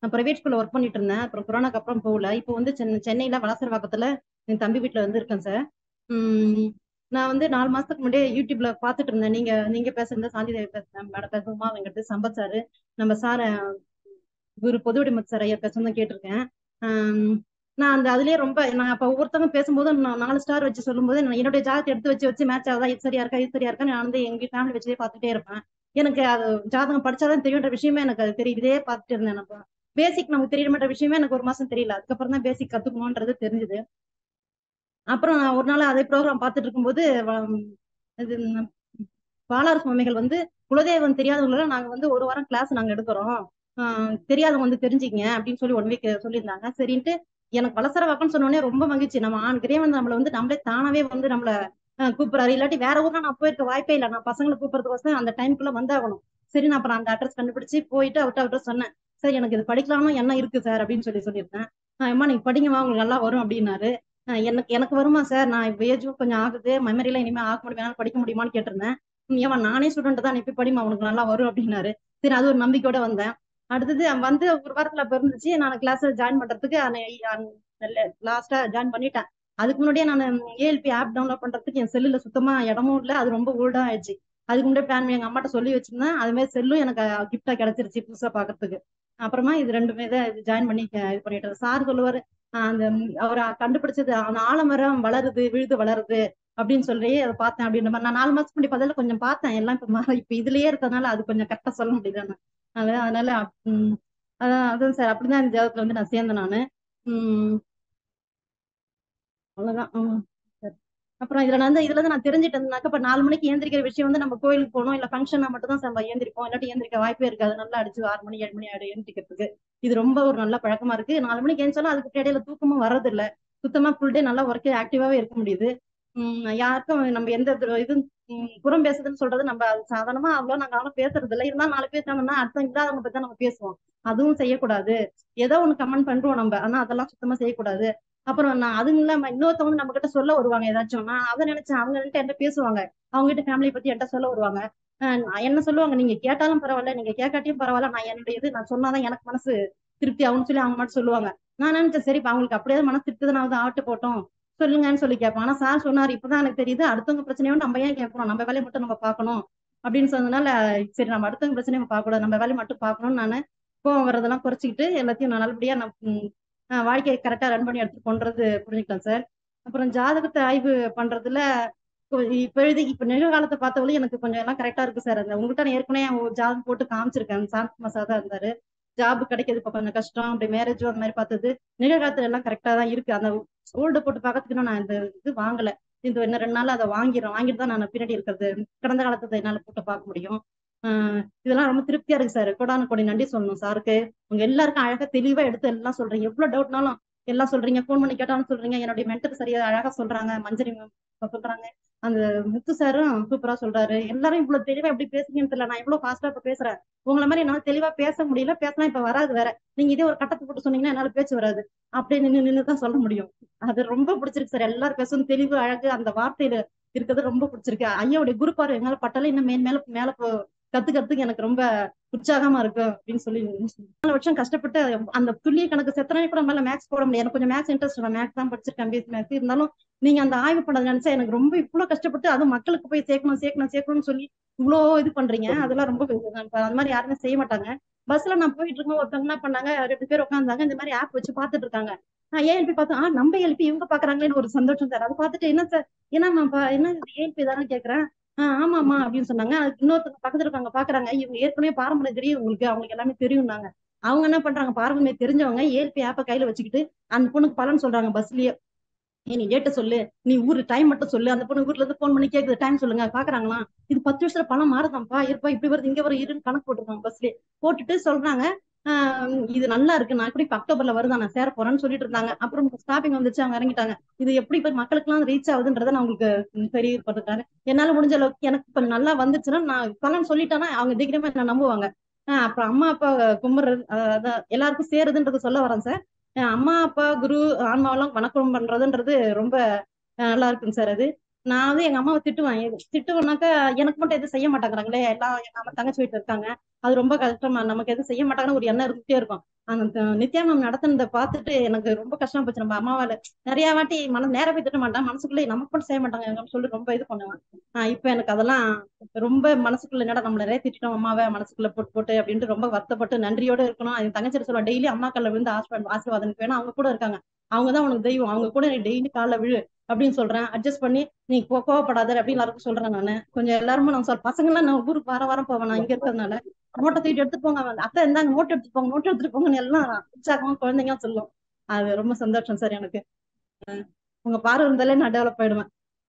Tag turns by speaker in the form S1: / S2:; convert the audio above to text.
S1: நான் பிரைவேட் ஸ்கூல்ல ஒர்க் பண்ணிட்டு இருந்தேன் அப்புறம் கொரோனாக்கு அப்புறம் போகல இப்போ வந்து சென்னை சென்னையில வளசரவாக்கத்துல என் தம்பி வீட்டுல வந்து இருக்கேன் சார் உம் நான் வந்து நாலு மாசத்துக்கு முன்னாடியே யூடியூப்ல பாத்துட்டு இருந்தேன் நீங்க நீங்க பேசுறது சாந்தி தேவி பேசுறேன் மேடம் பேசுமா வெங்கட் சம்பத் சார் நம்ம சார குரு பொதுவுடைமத் சார் ஐயா பேசுறதும் கேட்டிருக்கேன் ஆம், நான் அந்த அதுலயே ரொம்ப நான் அப்ப ஒவ்வொருத்தவங்க பேசும்போது நான் நாலு ஸ்டார் வச்சு சொல்லும்போது நான் என்னுடைய ஜாதகத்தை எடுத்து வச்சு வச்சு மேட்ச் ஆகுதா இது சரியா இருக்கா இது சரியா இருக்கா நான் வந்து எங்க ஃபேமிலி வச்சே பார்த்துட்டே இருப்பேன் எனக்கு அது ஜாதகம் படிச்சாதான் தெரியுன்ற விஷயமே எனக்கு அது தெரியும் இதே பார்த்துட்டு இருந்தேன் நான் பேசிக் நமக்கு தெரிய மாட்ட விஷயமே எனக்கு ஒரு மாசம் தெரியல அதுக்கப்புறம் தான் பேசிக் கத்துக்கணும்ன்றது தெரிஞ்சுது அப்புறம் நான் ஒரு நாள் அதே ப்ரோக்ராம் பார்த்துட்டு இருக்கும்போது வ- இது ந- பாலாறு சுவாமிகள் வந்து குலதெய்வம் தெரியாதவங்கள நாங்க வந்து ஒரு வாரம் கிளாஸ் நாங்க எடுக்கிறோம் ஆஹ் தெரியாதவங்க வந்து தெரிஞ்சுக்கங்க அப்படின்னு சொல்லி ஒன் வீக் சொல்லியிருந்தாங்க சரின்ட்டு எனக்கு வளசர வாக்கம்னு சொன்ன உடனே ரொம்ப மகிழ்ச்சி நம்ம ஆண் கிரேவன் நம்மள வந்து நம்மளே தானாவே வந்து நம்மள ஆஹ் கூப்பிடுறாரு இல்லாட்டி வேற ஊர்ல நான் போயிருக்க வாய்ப்பே இல்லை நான் பசங்களை கூப்பிடுறதுக்கோசம் அந்த டைம்குள்ள வந்தாகணும் சரி நான் அப்புறம் அந்த அட்ரஸ் கண்டுபிடிச்சு போயிட்டு அவர்கிட்ட அவர்கிட்ட சொன்னேன் சார் எனக்கு இது படிக்கலாம்னு என்ன இருக்கு சார் அப்படின்னு சொல்லி சொல்லியிருந்தேன் ஆஹ் அம்மா நீங்க படிங்கம்மா உங்களுக்கு நல்லா வரும் அப்படின்னாரு ஆஹ் எனக்கு எனக்கு வருமா சார் நான் இப்போ ஏஜும் கொஞ்சம் ஆகுது மெமரிலாம் இனிமே ஆக முடியும் என்னால படிக்க முடியுமான்னு கேட்டிருந்தேன் "ம், ஏம்மா நானே ஸ்டூடெண்ட் தான் நீ போய் படிமா உனக்கு நல்லா வரும் அப்படின்னாரு சரி அது ஒரு நம்பிக்கையோட வந்தேன் அடுத்தது வந்து ஒரு வாரத்துல அப்ப இருந்துச்சு நான் கிளாஸ் ஜாயின் பண்றதுக்கு லாஸ்டா ஜாயின் பண்ணிட்டேன் அதுக்கு முன்னாடியே நான் ஏஎல்பி ஆப் டவுன்லோட் பண்றதுக்கு என் செல்லுல சுத்தமா இடமும் இல்லை அது ரொம்ப ஓல்டா ஆயிடுச்சு அதுக்கு முன்னாடி பிளான் எங்க அம்மாட்ட சொல்லி வச்சிருந்தேன் அது மாதிரி செல்லும் எனக்கு கிஃப்டா கிடைச்சிருச்சு புதுசா பாக்குறதுக்கு அப்புறமா இது ரெண்டுமே தான் ஜாயின் பண்ணி அஹ் இது பண்ணிட்டு சார் சொல்லுவாரு ஆஹ் அந்த அவர் கண்டுபிடிச்சது அந்த ஆலமரம் வளருது விழுது வளருது அப்படின்னு சொல்லி அதை பார்த்தேன் அப்படின்ற மாதிரி நான் நாலு மாசத்துக்கு முன்னாடி பதில கொஞ்சம் பார்த்தேன் எல்லாம் இப்ப மா- இப்ப இதுலயே இருக்கிறதுனால அது கொஞ்சம் கரெக்டா சொல்ல முடியுது அதனால அதனால உம் அதான் அதான் சார் அப்படிதான் இந்த ஜாதகத்துல வந்து நான் சேர்ந்தேன் நானு உம் அவ்வளவுதான் உம் சரி. அப்புறம் இதுல நான் வந்து இதுல இருந்து நான் தெரிஞ்சுட்டேன்னாக்க இப்ப நாலு மணிக்கு ஏந்திரிக்கிற விஷயம் வந்து நம்ம கோயிலுக்கு போகணும் இல்ல ஃபங்க்ஷனா மட்டும் தான் நம்ம ஏந்திரிப்போம் இல்லாட்டி ஏந்திரிக்க வாய்ப்பே இருக்காது நல்லா அடிச்சு ஆறு மணி ஏழு மணி ஆயிடும் ஏந்திரிக்கிறதுக்கு இது ரொம்ப ஒரு நல்ல பழக்கமா இருக்கு நாலு மணிக்கு ஏஞ்சாலும் அதுக்கு இடையில தூக்கமும் வர்றது இல்ல சுத்தமா ஃபுல் டே நல்லா ஒர்க்கே ஆக்டிவாவே இருக்க முடியுது உம் யாருக்கும் நம்ம எந்த இது இது உம் புறம் பேசுதுன்னு சொல்றது நம்ம அது சாதாரணமா அவ்வளவு நாங்க அவ்வளவு பேசுறது இல்லை இருந்தாலும் நாலு பேர் சொன்னோம்னா அடுத்தவங்க இல்லாதவங்க பத்தி தான் நம்ம பேசுவோம் அதுவும் செய்யக்கூடாது ஏதோ ஒண்ணு கமெண்ட் பண்றோம் நம்ம ஆனா அதெல்லாம் சுத்தமா செய்யக்கூடாது அப்புறம் நான் அதுவும் இல்லாம இன்னொருத்தவங்க நம்ம கிட்ட சொல்ல வருவாங்க ஏதாச்சும் நான் அதை நினைச்சேன் அவங்க கிட்ட என்கிட்ட பேசுவாங்க அவங்க கிட்ட ஃபேமிலி பத்தி என்கிட்ட சொல்ல வருவாங்க ஆஹ் நான் என்ன சொல்லுவாங்க நீங்க கேட்டாலும் பரவாயில்ல நீங்க கேட்காட்டியும் பரவாயில்ல நான் என்னுடைய இது நான் சொன்னாதான் எனக்கு மனசு திருப்தி ஆகும்னு சொல்லி அவங்க மட்டும் சொல்லுவாங்க நான் நினைச்சேன் சரி இப்ப அவங்களுக்கு அப்படியே மனசு திருப்தி தான் ஆகுது ஆட்டு போட்டோம் சொல்லுங்கன்னு சொல்லி கேட்பேன் ஆனா சார் சொன்னாரு இப்பதான் எனக்கு தெரியுது அடுத்தவங்க பிரச்சனையோட நம்ம ஏன் கேட்கணும் நம்ம வேலையை மட்டும் நம்ம பார்க்கணும் அப்படின்னு சொன்னதுனால சரி நம்ம அடுத்தவங்க பிரச்சனையை நம்ம பார்க்க கூடாது நம்ம வேலையை மட்டும் பார்க்கணும்னு நானு கோவம் வர்றதெல்லாம் குறைச்சிக்கிட்டு எல்லாத்தையும் நான் நல்லபடியா நான் ம், ஆஹ் வாழ்க்கையை கரெக்டா ரன் பண்ணி எடுத்து கொண்டது புரிஞ்சுக்கிட்டேன் சார் அப்புறம் ஜாதகத்தை ஆய்வு பண்றதுல இப்போ இப்பொழுது இப்ப நிகழ்காலத்தை பார்த்தவங்களும் எனக்கு கொஞ்சம் எல்லாம் கரெக்டா இருக்கு சார் அந்த உங்கள்கிட்ட நான் ஏற்கனவே ஒரு ஜாதகம் போட்டு காமிச்சிருக்கேன் சாந்த் மசா தான் இருந்தாரு ஜாப் கிடைக்கிறது இப்ப கொஞ்சம் கஷ்டம் அப்படி மேரேஜும் அந்த மாதிரி பார்த்தது நிகழ்காலத்துல எல்லாம் கரெக்டா தான் இருக்கு அந்த ஓல்டு போட்டு பார்க்கறதுக்கு இன்னும் நான் இந்த இது வாங்கல இந்த இன்னும் ரெண்டு நாள் அதை வாங்கிடுறேன் வாங்கிட்டு தான் நான் பின்னாடி இருக்கிறது கடந்த காலத்தை என்னால போட்டு பார்க்க முடியும் ஆஹ் இதெல்லாம் ரொம்ப திருப்தியா இருக்கு சார் கொடான கொடி நன்றி சொல்லணும் சாருக்கு உங்க எல்லாருக்கும் அழகா தெளிவா எடுத்து எல்லாம் சொல்றீங்க எவ்வளவு டவுட்னாலும் எல்லாம் சொல்றீங்க ஃபோன் பண்ணி கேட்டாலும் சொல்றீங்க என்னுடைய மென்டர் சரியா அழகா சொல்றாங்க மஞ்சரி ma'am சொல்றாங்க அந்த முத்து சாரும் சூப்பரா சொல்றாரு எல்லாரும் இவ்வளவு தெளிவா எப்படி பேசுறீங்கன்னு தெரியல நான் இவ்வளவு ஃபாஸ்டா இப்ப பேசுறேன் உங்களை மாதிரி என்னால தெளிவா பேச முடியல பேசினா இப்ப வராது வேற நீங்க இதே ஒரு கட்டத்தை போட்டு சொன்னீங்கன்னா என்னால பேச்சு வராது அப்படியே நின்னு நின்னு தான் சொல்ல முடியும் அது ரொம்ப பிடிச்சிருக்கு சார் எல்லாரும் பேசும் தெளிவு அழகு அந்த வார்த்தையில இருக்கிறது ரொம்ப பிடிச்சிருக்கு ஐயாவுடைய குரு பார்வை என்னால பட்டாலும் இன்னும் மேல் மேல மேல போ- கத்துக்கிறதுக்கு எனக்கு ரொம்ப உற்சாகமா இருக்கு அப்படின்னு சொல்லி நாலு வருஷம் கஷ்டப்பட்டு அந்த துல்லிய கணக்கு செத்தனே கூட மேல மேக்ஸ் போட முடியாது எனக்கு கொஞ்சம் மேக்ஸ் இன்ட்ரெஸ்ட் நான் மேக்ஸ் தான் படிச்சிருக்கேன் பிஎஸ்சி மேக்ஸ் இருந்தாலும் நீங்க அந்த ஆய்வு பண்ணது நினைச்சா எனக்கு ரொம்ப இவ்வளவு கஷ்டப்பட்டு அதுவும் மக்களுக்கு போய் சேர்க்கணும் சேர்க்கணும் சேர்க்கணும்னு சொல்லி இவ்வளோ இது பண்றீங்க அதெல்லாம் ரொம்ப அந்த மாதிரி யாருமே செய்ய மாட்டாங்க பஸ்ல நான் போயிட்டு இருக்கோம் ஒருத்தவங்க என்ன பண்ணாங்க ரெண்டு பேர் உட்காந்தாங்க இந்த மாதிரி ஆப் வச்சு பார்த்துட்டு இருக்காங்க நான் ஏஎல்பி பார்த்தேன் ஆ நம்ம எழுப்பி இவங்க பாக்குறாங்களேன்னு ஒரு சந்தோஷம் சார் அதை பார்த்துட்டு என்ன சார் என்னம்மா என்ன ஏஎல்பி தானே கேக்குறேன் ஆஹ் ஆமாமா அப்படின்னு சொன்னாங்க அதுக்கு இன்னொருத்தவங்க பக்கத்துல இருக்காங்க பாக்குறாங்க இவங்க ஏற்கனவே பாரம்பரியம் தெரியும் உங்களுக்கு அவங்களுக்கு எல்லாமே தெரியும்னாங்க அவங்க என்ன பண்றாங்க பாரம்பரியம் தெரிஞ்சவங்க ஏஎல்பி ஆப்பை கையில வச்சுக்கிட்டு அந்த பொண்ணுக்கு பலன் சொல்றாங்க பஸ்லயே ஏய், நீ டேட்ட சொல்லு நீ ஊரு டைம் மட்டும் சொல்லு அந்த பொண்ணு ஊர்ல இருந்து போன் பண்ணி கேக்குது டைம் சொல்லுங்க பாக்குறாங்களா இது பத்து வருஷத்துல பணம் மாறுதாம்ப்பா இருப்பா இப்படி வருது இங்க வரும் இருன்னு கணக்கு போட்டுருக்காங்க பஸ்லயே போட்டுட்டு சொல்றாங்க ஆஹ் இது நல்லா இருக்கு நான் எப்படி இப்ப அக்டோபர்ல வருதா நான் சேர போறேன்னு சொல்லிட்டு இருந்தாங்க அப்புறம் ஸ்டாப்பிங் வந்துச்சு அவங்க இறங்கிட்டாங்க இது எப்படி இப்ப மக்களுக்கு எல்லாம் ரீச் ஆகுதுன்றத நான் உங்களுக்கு தெரியப்படுத்துறாரு என்னால முடிஞ்ச அளவுக்கு எனக்கு இப்ப நல்லா வந்துச்சுன்னா நான் பலன் சொல்லிட்டேன்னா அவங்க சீக்கிரமா என்ன நம்புவாங்க ஆஹ் அப்புறம் அம்மா அப்பா கும்பிடுறது அஹ் அதான் எல்லாருக்கும் சேருதுன்றது சொல்ல வரேன் சார் அஹ் அம்மா அப்பா குரு ஆன்மாவெல்லாம் வணக்கம் பண்றதுன்றது ரொம்ப அஹ் நல்லா இருக்குங்க சார் அது நான் வந்து எங்க அம்மாவை திட்டுவேன் எது- திட்டுவேன்னாக்கா எனக்கு மட்டும் எதுவும் செய்ய மாட்டாங்கிறாங்களே எல்லாம் எங்க அம்மா தங்கச்சி வீட்டுல இருக்காங்க அது ரொம்ப கஷ்டமா நமக்கு எதுவும் செய்ய மாட்டாங்கன்னு ஒரு எண்ணம் இருந்துட்டே இருக்கும் அந்த த- நித்யா மேம் நடத்தினதை பார்த்துட்டு எனக்கு ரொம்ப கஷ்டமா போச்சு நம்ம அம்மாவால நிறைய வாட்டி மன நேர போய் திட்ட மாட்டேன் மனசுக்குள்ளே நமக்கு மட்டும் செய்ய மாட்டாங்க அப்படின்னு சொல்லி ரொம்ப இது பண்ணுவேன் ஆஹ் இப்ப எனக்கு அதெல்லாம் ரொம்ப மனசுக்குள்ள என்னடா நம்ம நிறைய திட்டோம் அம்மாவை மனசுக்குள்ள போட்டு போட்டு அப்படின்ட்டு ரொம்ப வருத்தப்பட்டு நன்றியோட இருக்கணும் என் தங்கச்சி சொல்லுவேன் டெய்லி அம்மா காலில் விழுந்து ஆசீர்வாதம் ஆசீர்வாதம் எனக்கு வேணும் அவங்க கூட இருக்காங்க அவங்க தான் உனக்கு தெய்வம் அவங்க கூட நீ டெய்லி காலைல விழு அப்படின்னு சொல்றேன் அட்ஜஸ்ட் பண்ணி நீ கோ- கோவப்படாத அப்படின்னு எல்லாருக்கும் சொல்றேன் நானு கொஞ்சம் எல்லாருமே நான் சொல் பசங்க எல்லாம் நான் ஊருக்கு வாரம் வாரம் போவேன் நான் இங்க இருக்கிறதுனால நோட்டை தூக்கிட்டு எடுத்துட்டு போங்க அவன் அத்தை இருந்தாங்க நோட் எடுத்துட்டு போங்க நோட் எடுத்துட்டு போங்கன்னு எல்லாம் உற்சாகமா குழந்தைங்க சொல்லும் அது ரொம்ப சந்தோஷம் சார் எனக்கு அஹ் உங்க பார்வை இருந்தாலே நான் டெவலப் ஆயிடுவேன்